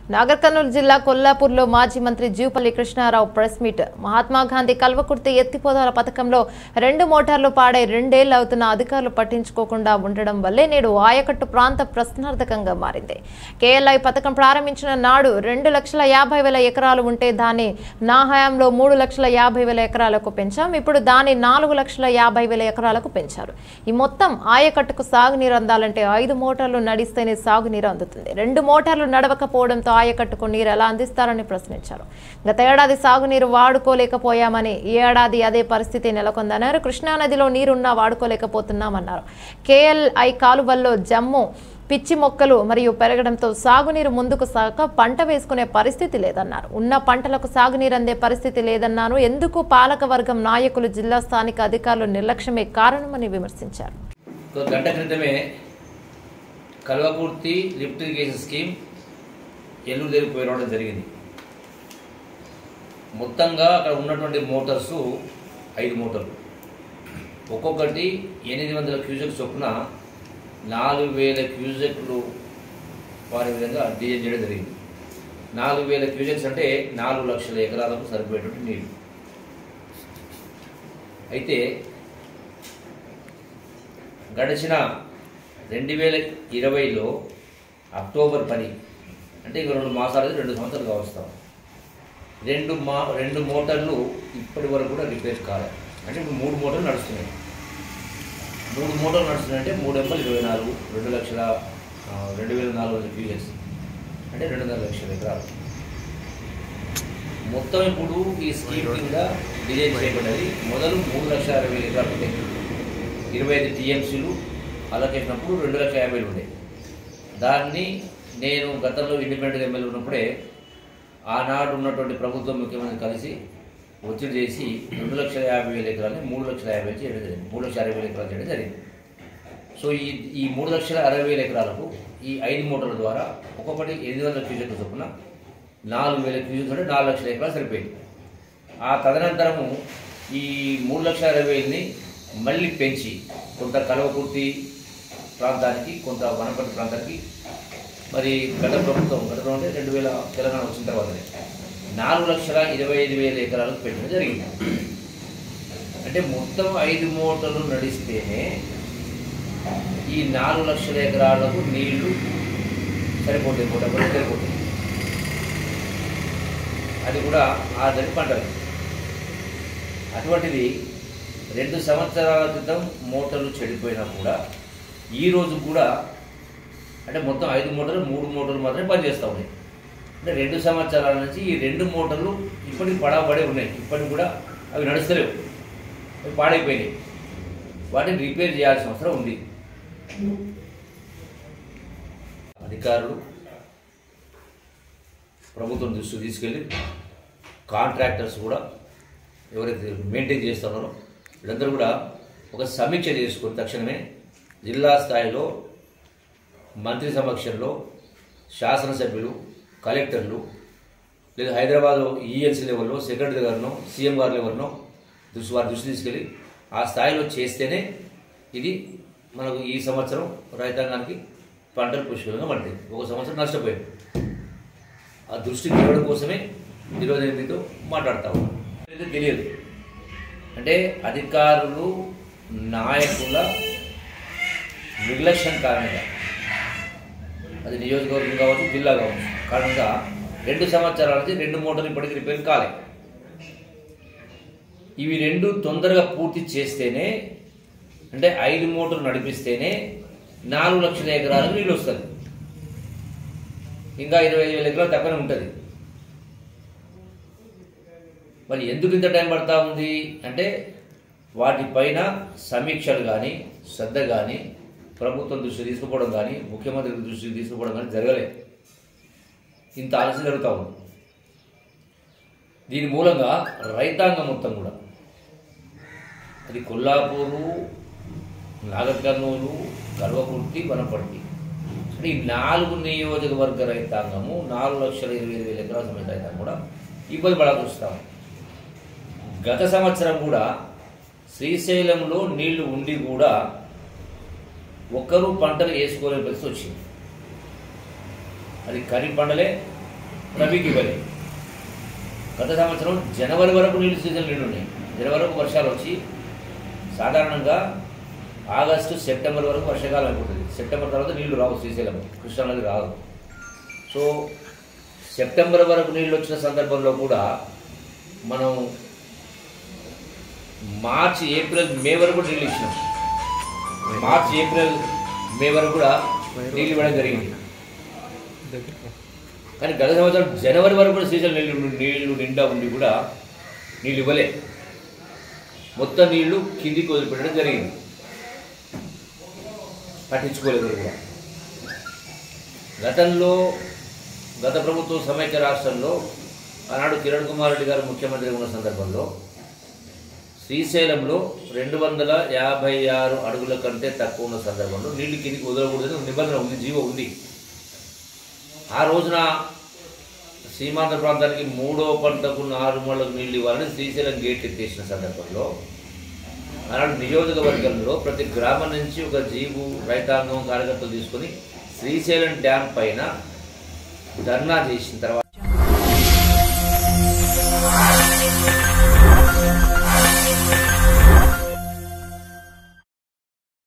నాగర్ కర్నూలు జిల్లా కొల్లాపూర్లో మాజీ మంత్రి జీవపల్లి కృష్ణారావు ప్రెస్ మీట్ మహాత్మా గాంధీ కల్వకుర్తి ఎత్తిపోదాల పథకంలో రెండు మోటార్లు పాడై రెండేళ్లు అవుతున్న అధికారులు పట్టించుకోకుండా ఉండడం వల్లే నేడు ఆయకట్టు ప్రాంత ప్రశ్నార్థకంగా మారింది కేఎల్ఐ పథకం ప్రారంభించిన నాడు రెండు లక్షల యాభై వేల ఎకరాలు ఉంటే దాన్ని నా హయాంలో మూడు లక్షల యాభై వేల ఎకరాలకు పెంచాం ఇప్పుడు దాన్ని నాలుగు లక్షల యాభై వేల ఎకరాలకు పెంచారు ఈ మొత్తం ఆయకట్టుకు సాగునీరు అందాలంటే ఐదు మోటార్లు నడిస్తేనే సాగునీరు అందుతుంది రెండు మోటార్లు నడవకపోవడంతో ఆయకట్టుకు నీరు ఎలా అందిస్తారని ప్రశ్నించారు గత ఏడాది సాగునీరు వాడుకోలేకపోయామని ఈ ఏడాది అదే పరిస్థితి నెలకొందన్నారు కృష్ణానదిలో నీరున్నా వాడుకోలేకపోతున్నామన్నారు కేఎల్ఐ కాలువల్లో జమ్ము పిచ్చి మొక్కలు మరియు పెరగడంతో సాగునీరు ముందుకు సాగక పంట వేసుకునే పరిస్థితి లేదన్నారు ఉన్న పంటలకు సాగునీరు అందే పరిస్థితి లేదన్నారు ఎందుకు పాలక వర్గం నాయకులు జిల్లా స్థానిక అధికారులు నిర్లక్ష్యమే కారణమని విమర్శించారు ఒక గంట క్రితమే Kalwakurthy lift irrigation scheme Yelluru దగ్గర పోయి రావడం జరిగింది మొత్తంగా అక్కడ ఉన్నటువంటి మోటార్సు ఐదు మోటార్లు ఒక్కొక్కటి ఎనిమిది వందల క్యూజెక్ చొప్పున నాలుగు వేల క్యూజెక్లు వారి విధంగా డిజైన్ చేయడం జరిగింది నాలుగు వేల క్యూజెక్స్ అంటే నాలుగు లక్షల ఎకరాలకు సరిపోయేటువంటి నీళ్ళు అయితే గడిచిన రెండు వేల ఇరవైలో అక్టోబర్ పది అంటే ఇంక రెండు మాసాలు రెండు సంవత్సరాలు కావస్తాం రెండు మా రెండు మోటార్లు ఇప్పటి వరకు కూడా రిపేర్ కాలేదు అంటే ఇప్పుడు మూడు మోటార్లు నడుస్తున్నాయి మూడు మోటార్లు నడుస్తున్నాయంటే మూడు ఎంపల్ ఇరవై నాలుగు రెండు లక్షల ఆ, రెండు వేల నాలుగు వందల క్యూఎస్ అంటే రెండున్నర లక్షల ఎకరాలు మొత్తం ఇప్పుడు ఈ స్కీమ్ కింద డిజైన్ చేయబడ్డది మొదలు మూడు లక్షల అరవై వేల ఎకరాలు ఉంటాయి ఇరవై ఐదు టీఎంసీలు అలొకేషన్ అప్పుడు రెండు లక్షల యాభై వేలు ఉండే దాన్ని నేను గతంలో ఇండిపెండెంట్ ఎమ్మెల్యే ఉన్నప్పుడే ఆనాడు ఉన్నటువంటి ప్రభుత్వం ముఖ్యమంత్రి కలిసి ఒత్తిడి చేసి రెండు లక్షల యాభై వేల ఎకరాలని మూడు లక్షల యాభై వేలు చేయడం జరిగింది మూడు లక్షల అరవై వేల ఎకరాలు చేయడం జరిగింది సో ఈ ఈ మూడు లక్షల అరవై వేల ఎకరాలకు ఈ ఐదు మోటార్ల ద్వారా ఒక్కొక్కటి ఎనిమిది వందల క్యూజెక్ల చొప్పున నాలుగు వేల క్యూజెక్స్ అంటే నాలుగు లక్షల ఎకరాలు సరిపోయింది ఆ తదనంతరము ఈ మూడు లక్షల అరవై వేలని మళ్ళీ పెంచి కొంత కలవకుర్తి ప్రాంతానికి కొంత వనపర్తి ప్రాంతానికి మరి గత ప్రభుత్వం గతంలో అంటే రెండు వేల తెలంగాణ వచ్చిన తర్వాతనే నాలుగు లక్షల ఇరవై ఐదు వేల ఎకరాలకు పెట్టడం జరిగింది అంటే మొత్తం ఐదు మోటార్లు నడిస్తేనే ఈ నాలుగు లక్షల ఎకరాలకు నీళ్లు సరిపోతాయి పూట కూడా సరిపోతాయి అది కూడా ఆరు పంటలు అటువంటిది రెండు సంవత్సరాల క్రితం మోటార్లు చెడిపోయినా కూడా ఈ రోజు కూడా అంటే మొత్తం ఐదు మోటార్లు మూడు మోటార్లు మాత్రమే పనిచేస్తూ ఉన్నాయి అంటే రెండు సంవత్సరాల నుంచి ఈ రెండు మోటార్లు ఇప్పటికి పడబడే ఉన్నాయి ఇప్పటికి కూడా అవి నడుస్తలేవు అవి పాడైపోయినాయి వాటిని రిపేర్ చేయాల్సిన అవసరం ఉంది అధికారులు ప్రభుత్వం దృష్టికి తీసుకెళ్ళి కాంట్రాక్టర్స్ కూడా ఎవరైతే మెయింటైన్ చేస్తున్నారో వీళ్ళందరూ కూడా ఒక సమీక్ష చేసుకొని తక్షణమే జిల్లా స్థాయిలో మంత్రి సమక్షంలో శాసనసభ్యులు కలెక్టర్లు లేదా హైదరాబాద్ ఈఎల్సీ లెవెల్లో సెక్రటరీ గారినో సీఎం గారి లెవెల్నో దృష్టి వారి దృష్టి తీసుకెళ్ళి ఆ స్థాయిలో చేస్తేనే ఇది మనకు ఈ సంవత్సరం రైతాంగానికి పంటలు పుష్కలంగా పడుతుంది ఒక సంవత్సరం నష్టపోయింది ఆ దృష్టికి తేవడం కోసమే ఈరోజు నేను మీతో మాట్లాడతా ఉన్నాను ఇది తెలియదు అంటే అధికారులు నాయకుల నిర్లక్ష్యం కారణంగా అది నియోజకవర్గం కావచ్చు జిల్లా కావచ్చు కారణంగా రెండు సంవత్సరాల నుంచి రెండు మోటార్లు ఇప్పటికీ రిపేర్ కాలే ఇవి రెండు తొందరగా పూర్తి చేస్తేనే అంటే ఐదు మోటార్లు నడిపిస్తేనే నాలుగు లక్షల ఎకరాలకు నీళ్ళు వస్తుంది ఇంకా ఇరవై ఐదు వేల ఎకరాలు తక్కువనే ఉంటుంది మరి ఎందుకు ఇంత టైం పడతా ఉంది అంటే వాటిపైన సమీక్షలు కానీ శ్రద్ధ కానీ ప్రభుత్వం దృష్టి తీసుకుపోవడం కానీ ముఖ్యమంత్రి దృష్టికి తీసుకుపోవడం కానీ జరగలేదు ఇంత ఆలస్యం జరుగుతూ ఉంది దీని మూలంగా రైతాంగం మొత్తం కూడా అది కొల్లాపూరు నాగర్ కర్నూలు గర్వకుర్తి వనపర్తి అంటే ఈ నాలుగు నియోజకవర్గ రైతాంగము నాలుగు లక్షల ఇరవై ఐదు వేల ఎకరాల సమేత రైతాంగం కూడా ఇబ్బంది పడాల్సి వస్తాం గత సంవత్సరం కూడా శ్రీశైలంలో నీళ్లు ఉండి కూడా ఒక్కరూ పంటలు వేసుకోలేని పరిస్థితి వచ్చింది అది ఖరీఫ్ పంటలే రబీకి ఇవ్వలే గత సంవత్సరం జనవరి వరకు నీళ్ళు సీజన్ నీళ్ళు ఉన్నాయి జనవరి వరకు వర్షాలు వచ్చి సాధారణంగా ఆగస్టు సెప్టెంబర్ వరకు వర్షాకాలం అయిపోతుంది సెప్టెంబర్ తర్వాత నీళ్లు రావు శ్రీశైలం కృష్ణా నది రాదు సో సెప్టెంబర్ వరకు నీళ్ళు వచ్చిన సందర్భంలో కూడా మనం మార్చి ఏప్రిల్ మే వరకు కూడా నీళ్ళు ఇచ్చినాం మార్చి ఏప్రిల్ మే వరకు కూడా నీళ్ళు ఇవ్వడం జరిగింది కానీ గత సంవత్సరం జనవరి వరకు కూడా సీజన్ నీళ్ళు నీళ్లు నిండా ఉండి కూడా నీళ్ళు ఇవ్వలే మొత్తం నీళ్లు కిందికి వదిలిపెట్టడం జరిగింది పట్టించుకోలేదు కూడా గతంలో గత ప్రభుత్వం సమైక్య రాష్ట్రంలో ఆనాడు కిరణ్ కుమార్ రెడ్డి గారు ముఖ్యమంత్రి ఉన్న సందర్భంలో శ్రీశైలంలో రెండు వందల యాభై ఆరు అడుగుల కంటే తక్కువ ఉన్న సందర్భంలో నీళ్లు కిందికి వదలకూడదని ఒక నిబంధన ఉంది జీవో ఉంది ఆ రోజున సీమాంధ్ర ప్రాంతానికి మూడో పంటకు నాలుగు మూలకు నీళ్లు ఇవ్వాలని శ్రీశైలం గేట్ ఎత్తేసిన సందర్భంలో ఆనాడు నియోజకవర్గంలో ప్రతి గ్రామం నుంచి ఒక జీవు రైతాంగం కార్యకర్తలు తీసుకొని శ్రీశైలం డ్యామ్ పైన ధర్నా చేసిన తర్వాత